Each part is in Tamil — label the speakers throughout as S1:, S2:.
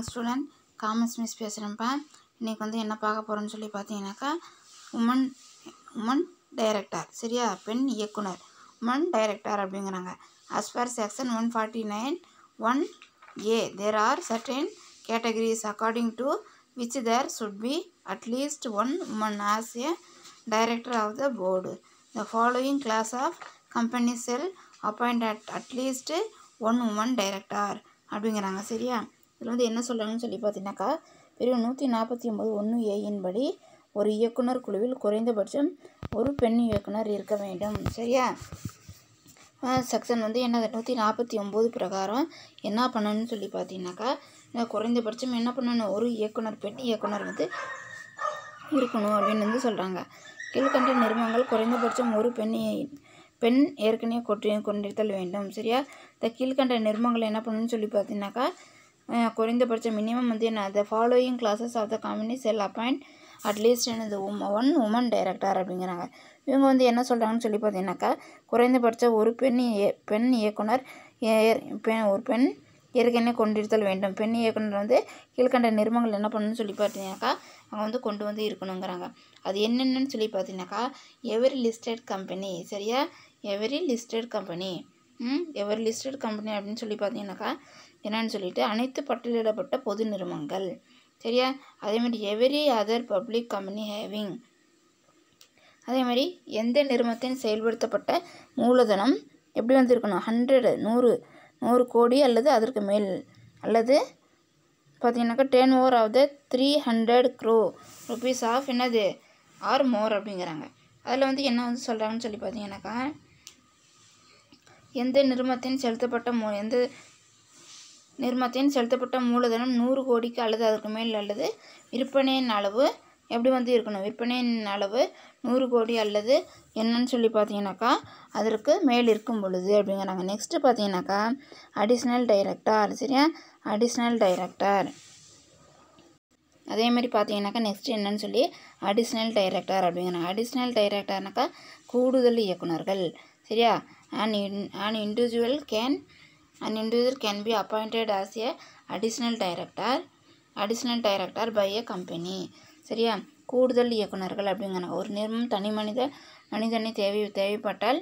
S1: மார்னிங் ஸ்டூடெண்ட் காமர்ஸ் மிஸ் பேசுகிறேன்ப்பா இன்றைக்கி வந்து என்ன பார்க்க போகிறோன்னு சொல்லி பார்த்தீங்கன்னாக்கா உமன் உமன் டைரக்டர் சரியா பெண் இயக்குனர் உமன் டைரக்டர் அப்படிங்கிறாங்க as per section one forty nine one A there are certain categories according to which there should be at least one woman as a director of the board. The following class of companies shall appoint at, at least one woman director அப்படிங்கிறாங்க சரியா இதில் வந்து என்ன சொல்கிறாங்கன்னு சொல்லி பார்த்தீங்கன்னாக்கா பிரிவு நூற்றி நாற்பத்தி ஒம்பது ஒன்று ஏயின் படி ஒரு இயக்குனர் குழுவில் குறைந்தபட்சம் ஒரு பெண் இயக்குனர் இருக்க வேண்டும் சரியா செக்ஷன் வந்து என்ன நூற்றி நாற்பத்தி ஒம்பது பிரகாரம் என்ன பண்ணணும்னு சொல்லி பார்த்தீங்கன்னாக்கா இந்த குறைந்தபட்சம் என்ன பண்ணணும் ஒரு இயக்குனர் பெண் இயக்குனர் வந்து இருக்கணும் அப்படின்னு வந்து சொல்கிறாங்க கீழ்கண்ட நிறுவனங்கள் குறைந்தபட்சம் ஒரு பெண் இ- பெண் ஏற்கனவே கொட்டி கொண்டிருத்தல் வேண்டும் சரியா இந்த கீழ்கண்ட நிறுவனங்கள் என்ன பண்ணணும்னு சொல்லி பார்த்தீங்கன்னாக்கா அஹ், குறைந்தபட்சம் மினிமம் வந்து என்ன the following classes of the company shall appoint at least எனது ஒன் உமன் டைரக்டர் அப்படிங்கிறாங்க இவங்க வந்து என்ன சொல்கிறாங்கன்னு சொல்லி பார்த்தீங்கன்னாக்கா குறைந்தபட்ச ஒரு பெண் இய- பெண் இயக்குனர் ஏ- பெண் ஒரு பெண் ஏற்கனவே கொண்டிருத்தல் வேண்டும் பெண் இயக்குனர் வந்து கீழ்கண்ட நிறுவனங்கள் என்ன பண்ணணும்னு சொல்லி பார்த்தீங்கன்னாக்கா அவங்க வந்து கொண்டு வந்து இருக்கணுங்கிறாங்க அது என்னென்னு சொல்லி பார்த்தீங்கன்னாக்கா எவரி லிஸ்டட் கம்பெனி சரியா எவரி லிஸ்டட் கம்பெனி ம் எவரி லிஸ்டட் கம்பெனி அப்படின்னு சொல்லி பார்த்தீங்கன்னாக்கா என்னன்னு சொல்லிட்டு அனைத்து பட்டியலிடப்பட்ட பொது நிறுவனங்கள் சரியா அதே மாதிரி every other public company having அதே மாதிரி எந்த நிறுவனத்தின் செயல்படுத்தப்பட்ட மூலதனம் எப்படி வந்திருக்கணும் ஹண்ட்ரட் நூறு நூறு கோடி அல்லது அதற்கு மேல் அல்லது பார்த்தீங்கன்னாக்கா turnover of the three hundred crore rupees of என்னது ஆர் மோர் அப்படிங்கிறாங்க அதில் வந்து என்ன வந்து சொல்கிறாங்கன்னு சொல்லி பார்த்தீங்கன்னாக்கா எந்த நிறுவனத்தின் செலுத்தப்பட்ட மூ எந்த நிறுவனத்தின் செலுத்தப்பட்ட மூலதனம் நூறு கோடிக்கு அல்லது அதற்கு மேல் அல்லது விற்பனையின் அளவு எப்படி வந்து இருக்கணும் விற்பனையின் அளவு நூறு கோடி அல்லது என்னன்னு சொல்லி பார்த்தீங்கன்னாக்கா அதற்கு மேல் இருக்கும் பொழுது அப்படிங்கிறாங்க நெக்ஸ்ட்டு பார்த்தீங்கன்னாக்கா அடிஷ்னல் டைரக்டர் சரியா அடிஷ்னல் டைரக்டர் அதே மாதிரி பார்த்தீங்கன்னாக்கா நெக்ஸ்ட் என்னன்னு சொல்லி அடிஷ்னல் டைரக்டர் அப்படிங்கிறாங்க அடிஷ்னல் டைரக்டர்னாக்கா கூடுதல் இயக்குனர்கள் சரியா and in and individual can and individual can be appointed as a additional director additional director by a company சரியா கூடுதல் இயக்குனர்கள் அப்படிங்கிறாங்க ஒரு நிறுவனம் தனி மனித மனிதனை தேவை தேவைப்பட்டால்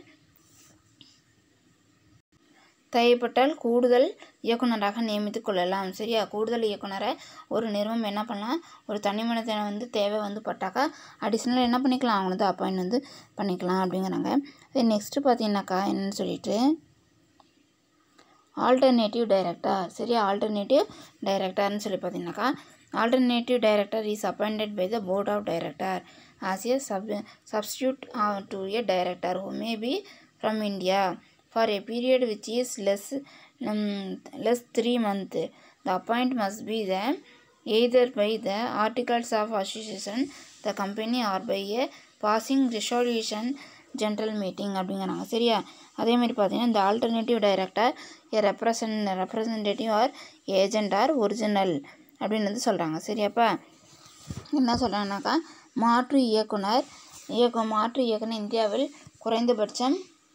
S1: தேவைப்பட்டால் கூடுதல் இயக்குனராக நியமித்துக் கொள்ளலாம் சரியா கூடுதல் இயக்குனரை ஒரு நிறுவனம் என்ன பண்ணலாம் ஒரு தனி மனிதனை வந்து தேவை வந்து பட்டாக்கா அடிஷ்னலாக என்ன பண்ணிக்கலாம் அவங்க வந்து அப்பாயின்ட் வந்து பண்ணிக்கலாம் அப்படிங்கிறாங்க அதே நெக்ஸ்ட்டு பார்த்தீங்கன்னாக்கா என்னன்னு சொல்லிட்டு ஆல்டர்னேட்டிவ் டைரக்டர் சரியா ஆல்டர்னேட்டிவ் டைரக்டர்னு சொல்லி பார்த்தீங்கன்னாக்கா alternative director is appointed by the board of director as a sub substitute to a director who may be from India for a period which is less um, less three month. The appoint must be the either by the articles of association, the company or by a passing resolution general meeting அப்படிங்கிறாங்க சரியா அதே மாதிரி பார்த்தீங்கன்னா இந்த alternative director a represent representative or agent or original அப்படின்னு வந்து சொல்கிறாங்க சரியாப்பா என்ன சொல்கிறாங்கனாக்கா மாற்று இயக்குனர் இயக்கு மாற்று இயக்குனர் இந்தியாவில் குறைந்தபட்சம்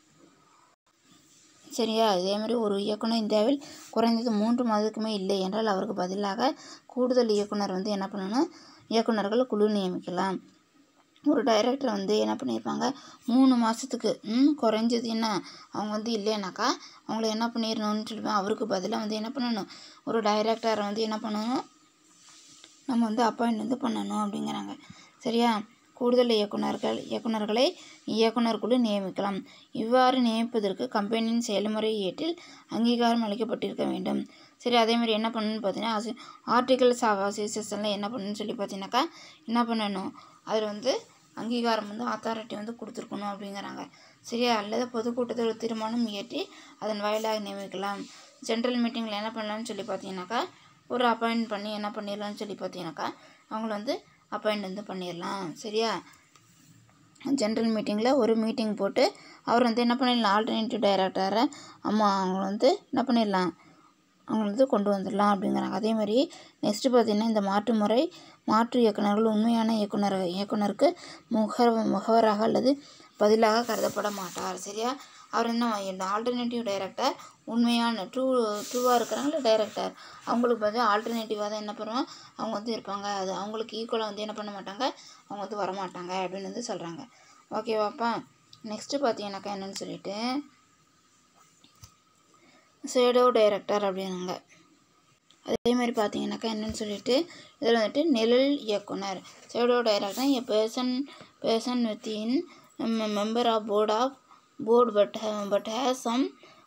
S1: சரியா இதே மாதிரி ஒரு இயக்குனர் இந்தியாவில் குறைந்தது மூன்று மாதத்துக்குமே இல்லை என்றால் அவருக்கு பதிலாக கூடுதல் இயக்குனர் வந்து என்ன பண்ணணும் இயக்குனர்கள் குழு நியமிக்கலாம் ஒரு டைரக்டர் வந்து என்ன பண்ணியிருப்பாங்க மூணு மாதத்துக்கு ம் குறைஞ்சது என்ன அவங்க வந்து இல்லைனாக்கா அவங்கள என்ன பண்ணிடணும்னு சொல்லுவேன் அவருக்கு பதிலாக வந்து என்ன பண்ணணும் ஒரு டைரக்டரை வந்து என்ன பண்ணணும் நம்ம வந்து அப்பாயிண்ட் வந்து பண்ணணும் அப்படிங்கிறாங்க சரியா கூடுதல் இயக்குனர்கள் இயக்குனர்களை இயக்குனர் குழு நியமிக்கலாம் இவ்வாறு நியமிப்பதற்கு கம்பெனியின் செயல்முறை ஏற்றில் அங்கீகாரம் அளிக்கப்பட்டிருக்க வேண்டும் சரி அதே மாதிரி என்ன பண்ணணும்னு பார்த்தீங்கன்னா அசி ஆர்டிகல்ஸ் ஆஃப் அசோசியேஷனில் என்ன பண்ணணும்னு சொல்லி பார்த்தீங்கன்னாக்கா என்ன பண்ணணும் அதில் வந்து அங்கீகாரம் வந்து அத்தாரிட்டி வந்து கொடுத்துருக்கணும் அப்படிங்கிறாங்க சரியா அல்லது பொதுக்கூட்டத்தில் ஒரு தீர்மானம் இயற்றி அதன் வாயிலாக நியமிக்கலாம் ஜென்ரல் மீட்டிங்கில் என்ன பண்ணலாம்னு சொல்லி பார்த்தீங்கன்னாக்கா ஒரு அப்பாயிண்ட் பண்ணி என்ன பண்ணிடலாம்னு சொல்லி பார்த்தீங்கன்னாக்கா அவங்கள வந்து அப்பாயிண்ட் வந்து பண்ணிடலாம் சரியா ஜென்ரல் மீட்டிங்கில் ஒரு மீட்டிங் போட்டு அவர் வந்து என்ன பண்ணிடலாம் ஆல்டர்னேட்டிவ் டைரக்டரை அம்மா அவங்க வந்து என்ன பண்ணிடலாம் அவங்க வந்து கொண்டு வந்துடலாம் அப்படிங்கிறாங்க அதே மாதிரி நெக்ஸ்ட்டு பார்த்தீங்கன்னா இந்த மாற்று முறை மாற்று இயக்குனர்கள் உண்மையான இயக்குனர் இயக்குனருக்கு முக முகவராக அல்லது பதிலாக கருதப்பட மாட்டார் சரியா அவர் என்ன இந்த ஆல்டர்னேட்டிவ் டைரக்டர் உண்மையான ட்ரூ ட்ரூவாக இருக்கிறாங்களா டைரக்டர் அவங்களுக்கு பதில் ஆல்டர்னேட்டிவாக தான் என்ன பண்ணுவோம் அவங்க வந்து இருப்பாங்க அது அவங்களுக்கு ஈக்குவலாக வந்து என்ன பண்ண மாட்டாங்க அவங்க வந்து வரமாட்டாங்க அப்படின்னு வந்து சொல்கிறாங்க ஓகேவாப்பா நெக்ஸ்ட்டு பார்த்தீங்கன்னாக்கா என்னன்னு சொல்லிட்டு ஷேடோ டைரக்டர் அப்படின்னாங்க அதே மாதிரி பார்த்தீங்கன்னாக்கா என்னன்னு சொல்லிட்டு இதில் வந்துட்டு நிழல் இயக்குனர் shadow director a person person with in member of board of board but but has some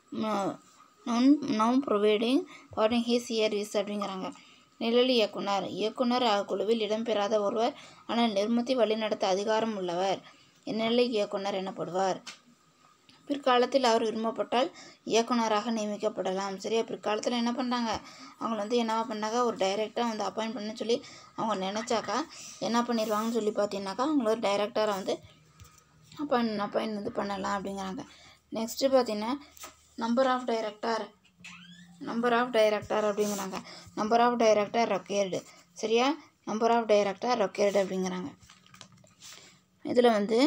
S1: known now providing putting his இயர்விஸ் அப்படிங்கிறாங்க நிழல் இயக்குனர் இயக்குனர் அக்குழுவில் இடம்பெறாத ஒருவர் ஆனால் நிர்மத்தை வழிநடத்த அதிகாரம் உள்ளவர் நிழல் இயக்குனர் எனப்படுவார் பிற்காலத்தில் அவர் விரும்பப்பட்டால் இயக்குனராக நியமிக்கப்படலாம் சரியா பிற்காலத்தில் என்ன பண்ணுறாங்க அவங்க வந்து என்னவா பண்ணாங்க ஒரு டைரக்டராக வந்து அப்பாயிண்ட் பண்ண சொல்லி அவங்க நினச்சாக்கா என்ன பண்ணிடுவாங்கன்னு சொல்லி பார்த்தீங்கன்னாக்கா அவங்கள ஒரு டைரக்டராக வந்து அப்பாயின் அப்பாயின் வந்து பண்ணலாம் அப்படிங்கிறாங்க நெக்ஸ்ட்டு பார்த்தீங்கன்னா number of director number of director அப்படிங்கிறாங்க நம்பர் ஆஃப் டைரக்டர் ரெக்கையர்டு சரியா நம்பர் ஆஃப் டைரக்டர் ரெக்கையர்டு அப்படிங்கிறாங்க இதில் வந்து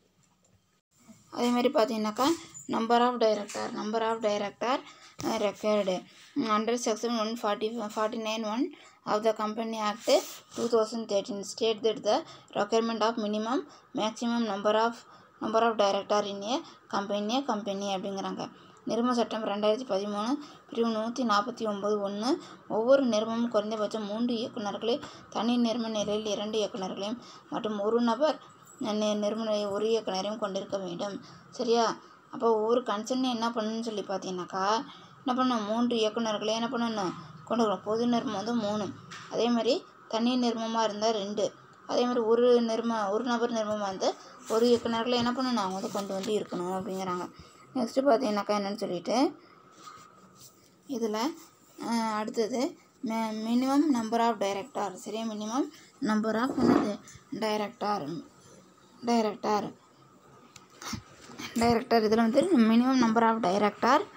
S1: அதே மாதிரி பார்த்தீங்கன்னாக்கா number of director number of director required under section one forty forty nine one of the Company Act 2013 state that the requirement of minimum maximum number of number of director in a company company அப்படிங்கிறாங்க நிறுவன சட்டம் ரெண்டாயிரத்தி பதிமூணு பிரிவு நூற்றி நாற்பத்தி ஒம்பது ஒன்று ஒவ்வொரு நிறுவனமும் குறைந்தபட்சம் மூன்று இயக்குநர்களை தனி நிறுவன நிலையில் இரண்டு இயக்குநர்களையும் மற்றும் ஒரு நபர் நி- நிறுவன ஒரு இயக்குனரையும் கொண்டிருக்க வேண்டும் சரியா அப்போ ஒவ்வொரு கன்சர்ன் என்ன பண்ணணும்னு சொல்லி பார்த்தீங்கன்னாக்கா என்ன பண்ணணும் மூன்று இயக்குனர்களை என்ன பண்ணணும் கொண்டு வரணும் பொது நிறுவனம் வந்து மூணு அதே மாதிரி தனி நிறுவனமாக இருந்தால் ரெண்டு அதே மாதிரி ஒரு நிறுவ ஒரு நபர் நிறுவனமாக இருந்தால் ஒரு இயக்குனர்களை என்ன பண்ணணும் அவங்க வந்து கொண்டு வந்து இருக்கணும் அப்படிங்கிறாங்க நெக்ஸ்ட்டு பார்த்தீங்கன்னாக்கா என்னன்னு சொல்லிட்டு இதில் அடுத்தது மினிமம் நம்பர் ஆஃப் டைரக்டார் சரியா மினிமம் நம்பர் ஆஃப் என்னது டைரக்டார் டைரக்டார் டைரக்டர் இதில் வந்து மினிமம் நம்பர் ஆஃப் டைரக்டார்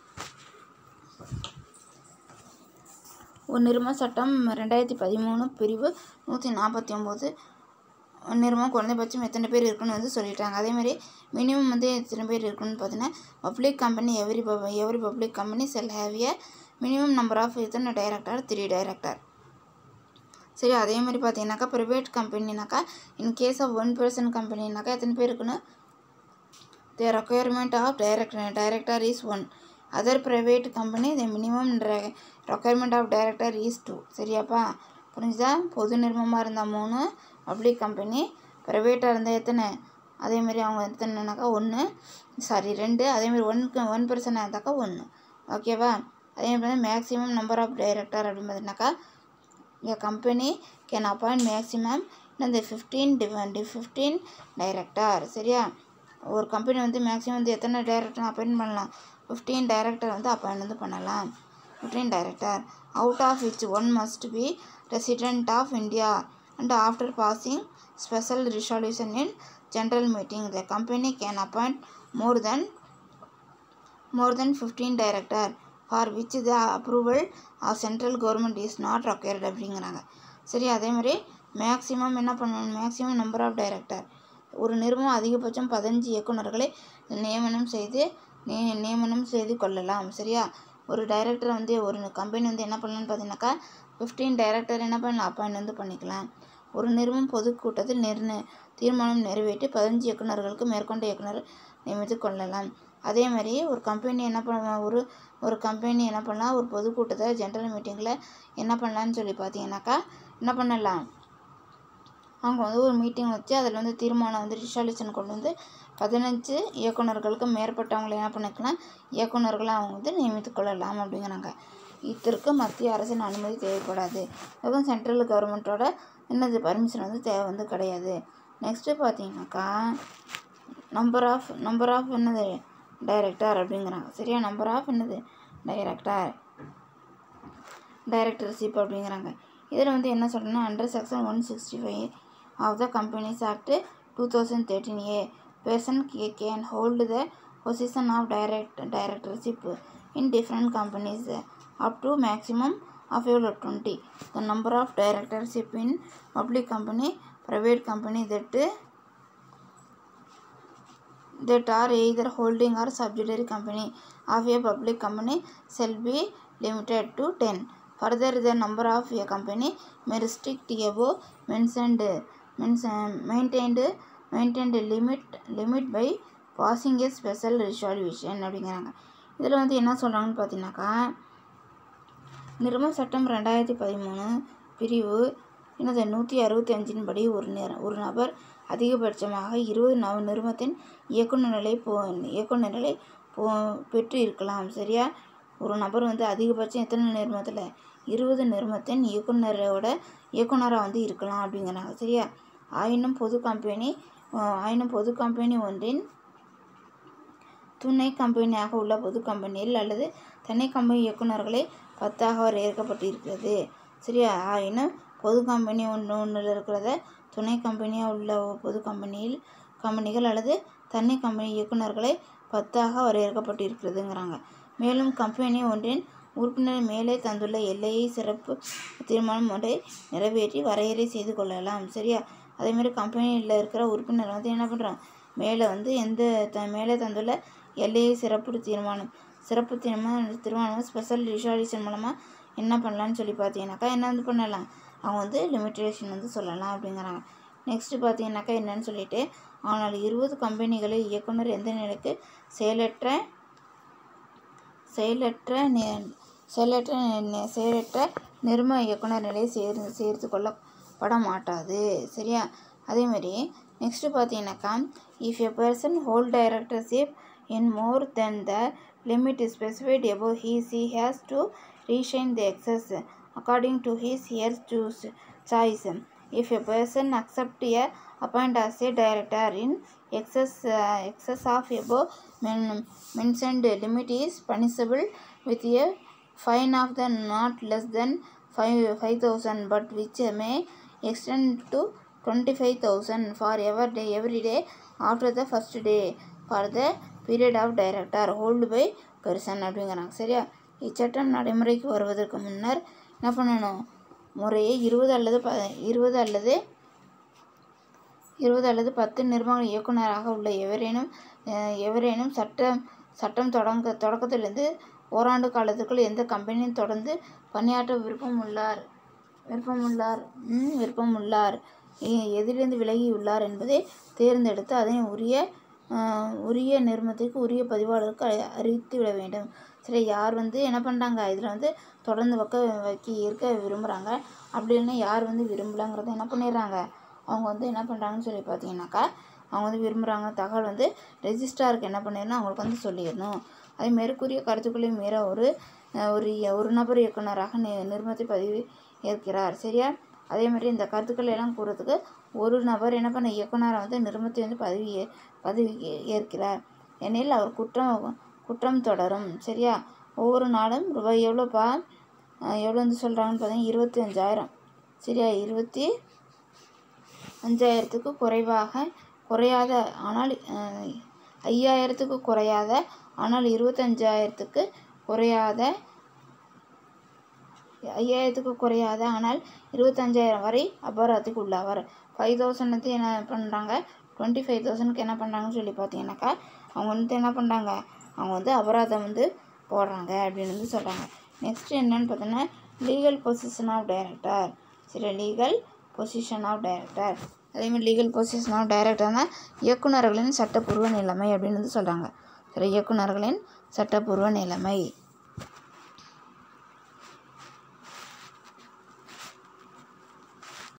S1: ஒரு நிறுவன சட்டம் ரெண்டாயிரத்தி பதிமூணு பிரிவு நூற்றி நாற்பத்தி ஒம்பது நிறுவனம் குறைந்தபட்சம் எத்தனை பேர் இருக்குன்னு வந்து சொல்லிட்டாங்க அதே மாதிரி மினிமம் வந்து எத்தனை பேர் இருக்குன்னு பார்த்தீங்கன்னா public company every every public company shall have a minimum number of எத்தனை டைரக்டர் த்ரீ டைரக்டர் சரி அதே மாதிரி பார்த்தீங்கன்னாக்கா ப்ரைவேட் கம்பெனினாக்கா in case of one person கம்பெனினாக்கா எத்தனை பேர் இருக்குன்னு the requirement of director director is one other private company the minimum re- requirement of director is two சரியாப்பா புரிஞ்சுதா பொது நிறுவனமாக இருந்தால் மூணு பப்ளிக் கம்பெனி ப்ரைவேட்டாக இருந்தால் எத்தனை அதேமாரி அவங்க எத்தனைனாக்கா ஒன்று சாரி ரெண்டு அதேமாரி ஒன்க்கு ஒன் பர்சனாக இருந்தாக்கா ஒன்று ஓகேவா அதே மாதிரி மேக்ஸிமம் நம்பர் ஆஃப் டைரக்டர் அப்படின்னு பார்த்தீங்கன்னாக்கா a company can appoint maximum இந்த ஃபிஃப்டீன் டிவெண்டி ஃபிஃப்டீன் டைரக்டர் சரியா ஒரு கம்பெனி வந்து மேக்ஸிமம் வந்து எத்தனை டைரக்டர் அப்பாயின்ட் பண்ணலாம் ஃபிஃப்டீன் டைரக்டர் வந்து அப்பாயிண்ட் வந்து பண்ணலாம் fifteen director out of which one must be resident of India and after passing special resolution in general meeting the company can appoint more than more than fifteen director for which the approval of central government is not required அப்படிங்கிறாங்க சரி அதே மாதிரி மேக்ஸிமம் என்ன பண்ணணும் மேக்ஸிமம் நம்பர் ஆஃப் டைரக்டர் ஒரு நிறுவனம் அதிகபட்சம் பதினஞ்சு இயக்குனர்களை நியமனம் செய்து நி நியமனம் செய்து கொள்ளலாம் சரியா ஒரு டைரக்டர் வந்து ஒரு கம்பெனி வந்து என்ன பண்ணலாம்னு பார்த்தீங்கன்னாக்கா ஃபிஃப்டீன் டைரக்டர் என்ன பண்ணலாம் அப்பாயிண்ட் வந்து பண்ணிக்கலாம் ஒரு நிறுவனம் பொதுக்கூட்டத்தில் நிர்ண தீர்மானம் நிறைவேற்றி பதினஞ்சு இயக்குனர்களுக்கு மேற்கொண்ட இயக்குனர் நியமித்து கொள்ளலாம் அதே மாதிரி ஒரு கம்பெனி என்ன பண்ண ஒரு ஒரு கம்பெனி என்ன பண்ணலாம் ஒரு பொதுக்கூட்டத்தில் ஜென்ரல் மீட்டிங்கில் என்ன பண்ணலான்னு சொல்லி பார்த்தீங்கன்னாக்கா என்ன பண்ணலாம் அவங்க வந்து ஒரு மீட்டிங் வச்சு அதில் வந்து தீர்மானம் வந்து ரிசால்யூஷன் கொண்டு வந்து பதினஞ்சு இயக்குனர்களுக்கு மேற்பட்டவங்களை என்ன பண்ணிக்கலாம் இயக்குனர்களை அவங்க வந்து நியமித்துக் கொள்ளலாம் அப்படிங்கிறாங்க இதற்கு மத்திய அரசின் அனுமதி தேவைப்படாது அதுவும் சென்ட்ரல் கவர்மெண்ட்டோட என்னது பர்மிஷன் வந்து தேவை வந்து கிடையாது நெக்ஸ்ட்டு பார்த்தீங்கன்னாக்கா நம்பர் ஆஃப் நம்பர் ஆஃப் என்னது டைரக்டர் அப்படிங்கிறாங்க சரியா நம்பர் ஆஃப் என்னது டைரக்டர் டைரக்டர்ஷிப் அப்படிங்கிறாங்க இதில் வந்து என்ன சொல்கிறேன்னா under section one sixty five of the companies act two thousand thirteen a person ca- can hold the position of direct directorship in different companies uh, up to maximum of euro 20 the number of directorship in public company private company that uh, that are either holding or subsidiary company of a public company shall be limited to 10. Further, the number of a company may restrict above mentioned mention- maintained maintained limit limit by passing a special resolution அப்படிங்கிறாங்க இதில் வந்து என்ன சொல்கிறாங்கன்னு பார்த்தீங்கன்னாக்கா நிறுவன சட்டம் ரெண்டாயிரத்தி பதிமூணு பிரிவு என்னது நூற்றி அறுபத்தி அஞ்சின் படி ஒரு நேர ஒரு நபர் அதிகபட்சமாக இருபது நவ நிறுவனத்தின் இயக்குனர் நிலை போ இயக்குனர் நிலை போ பெற்று இருக்கலாம் சரியா ஒரு நபர் வந்து அதிகபட்சம் எத்தனை நிறுவனத்தில் இருபது நிறுவனத்தின் இயக்குனரோட இயக்குனராக வந்து இருக்கலாம் அப்படிங்கிறாங்க சரியா ஆயினும் பொது கம்பெனி அஹ், ஆயினும் பொது கம்பெனி ஒன்றின் துணை கம்பெனியாக உள்ள பொது கம்பெனியில் அல்லது தனி கம்பெனி இயக்குநர்களை பத்தாக வரையறுக்கப்பட்டிருக்கிறது சரியா ஆயினும் பொது கம்பெனி ஒன்று ஒன்றில் இருக்கிறத துணை கம்பெனியாக உள்ள ஒ- பொது கம்பெனியில் கம்பெனிகள் அல்லது தனி கம்பெனி இயக்குநர்களை பத்தாக வரையறுக்கப்பட்டிருக்கிறதுங்கிறாங்க மேலும் கம்பெனி ஒன்றின் உறுப்பினர் மேலே தந்துள்ள எல்லையை சிறப்பு தீர்மானம் ஒன்றை நிறைவேற்றி வரையறை செய்து கொள்ளலாம் சரியா அதேமாதிரி கம்பெனியில் இருக்கிற உறுப்பினர் வந்து என்ன பண்ணுறாங்க மேலே வந்து எந்த த மேலே தந்துள்ள எல்லையை சிறப்பு தீர்மானம் சிறப்பு தீர்மானம் தீர்மானம் ஸ்பெஷல் ரிசால்யூஷன் மூலமாக என்ன பண்ணலான்னு சொல்லி பார்த்தீங்கன்னாக்கா என்ன வந்து பண்ணலாம் அவங்க வந்து லிமிட்டேஷன் வந்து சொல்லலாம் அப்படிங்கிறாங்க நெக்ஸ்ட்டு பார்த்தீங்கன்னாக்கா என்னன்னு சொல்லிட்டு ஆனால் இருபது கம்பெனிகளில் இயக்குனர் எந்த நிலைக்கு செயலற்ற செயலற்ற நி- செயலற்ற நி- செயலற்ற நிர்ம இயக்குனர் நிலையை சேர் சேர்த்து கொள்ளப்பட மாட்டாது சரியா அதேமாரி நெக்ஸ்ட்டு பார்த்தீங்கன்னாக்கா if a person hold directorship in more than the limit specified above he she has to resign the excess according to his year's choose choice if a person accept a appoint as a director in excess uh, excess of above men- mentioned limit is punishable with a fine of the not less than 5 5000 but which may extend to 25000 for ever day every day after the first day for the period of director hold by person அப்படிங்கிறாங்க சரியா இச்சட்டம் நடைமுறைக்கு வருவதற்கு முன்னர் என்ன பண்ணணும் முறையே இருபது அல்லது ப இருபது அல்லது இருபது அல்லது பத்து நிர்வாக இயக்குனராக உள்ள எவரேனும் அஹ், எவரேனும் சட்டம் சட்டம் தொடங்க தொடக்கத்திலிருந்து ஓராண்டு காலத்துக்குள் எந்த கம்பெனியும் தொடர்ந்து பணியாற்ற விருப்பம் உள்ளார் விருப்பமுள்ளார் ம், விருப்பமுள்ளார் எ- எதிலிருந்து விலகியுள்ளார் என்பதை தேர்ந்தெடுத்து அதனை உரிய அஹ், உரிய நிறுவனத்திற்கு உரிய பதிவாளருக்கு அறி- அறிவித்து விட வேண்டும் சரி யார் வந்து என்ன பண்ணுறாங்க இதில் வந்து தொடர்ந்து வைக்க வைக்க இருக்க விரும்புகிறாங்க அப்படி இல்லைன்னா யார் வந்து விரும்பலங்கிறத என்ன பண்ணிடுறாங்க அவங்க வந்து என்ன பண்ணுறாங்கன்னு சொல்லி பார்த்தீங்கன்னாக்கா அவங்க வந்து விரும்புகிறாங்க தகவல் வந்து ரெஜிஸ்ட்ராருக்கு என்ன பண்ணிடணும் அவங்களுக்கு வந்து சொல்லிடணும் அதே மேற்கூறிய கருத்துக்களை மீற ஒரு அஹ், ஒரு இய- ஒரு நபர் இயக்குனராக நி நிறுவனத்தை பதிவு ஏற்கிறார் சரியா அதே மாதிரி இந்த கருத்துக்களை எல்லாம் கூறதுக்கு ஒரு நபர் என்ன பண்ண இயக்குனரை வந்து நிறுவனத்தை வந்து பதவி ஏ- பதவி ஏ- ஏற்கிறார் எனில் அவர் குற்றம் குற்றம் தொடரும் சரியா ஒவ்வொரு நாளும் ரூபாய் எவ்வளோப்பா அஹ், எவ்வளோ வந்து சொல்கிறாங்கன்னு பார்த்தீங்கன்னா இருபத்தி அஞ்சாயிரம் சரியா இருபத்தி அஞ்சாயிரத்துக்கு குறைவாக குறையாத ஆனால் அஹ், ஐயாயிரத்துக்கு குறையாத ஆனால் இருபத்தஞ்சாயிரத்துக்கு குறையாத ஐயாயிரத்துக்கு குறையாத ஆனால் இருபத்தஞ்சாயிரம் வரை அபராதத்துக்கு உள்ளாவார் ஃபைவ் தௌசண்ட் வந்து என்ன பண்ணுறாங்க டுவெண்ட்டி ஃபைவ் தௌசண்ட்க்கு என்ன பண்ணுறாங்கன்னு சொல்லி பார்த்தீங்கன்னாக்கா அவங்க வந்து என்ன பண்ணுறாங்க அவங்க வந்து அபராதம் வந்து போடுறாங்க அப்படின்னு வந்து சொல்கிறாங்க நெக்ஸ்ட் என்னன்னு பார்த்தோன்னா லீகல் பொசிஷன் ஆஃப் டைரக்டர் சரி லீகல் பொசிஷன் ஆஃப் டைரக்டர் அதேமாதிரி லீகல் பொசிஷன் ஆஃப் டைரக்டர்னால் இயக்குனர்களின் சட்டப்பூர்வ நிலைமை அப்படின்னு வந்து சொல்கிறாங்க சரி இயக்குனர்களின் சட்டப்பூர்வ நிலைமை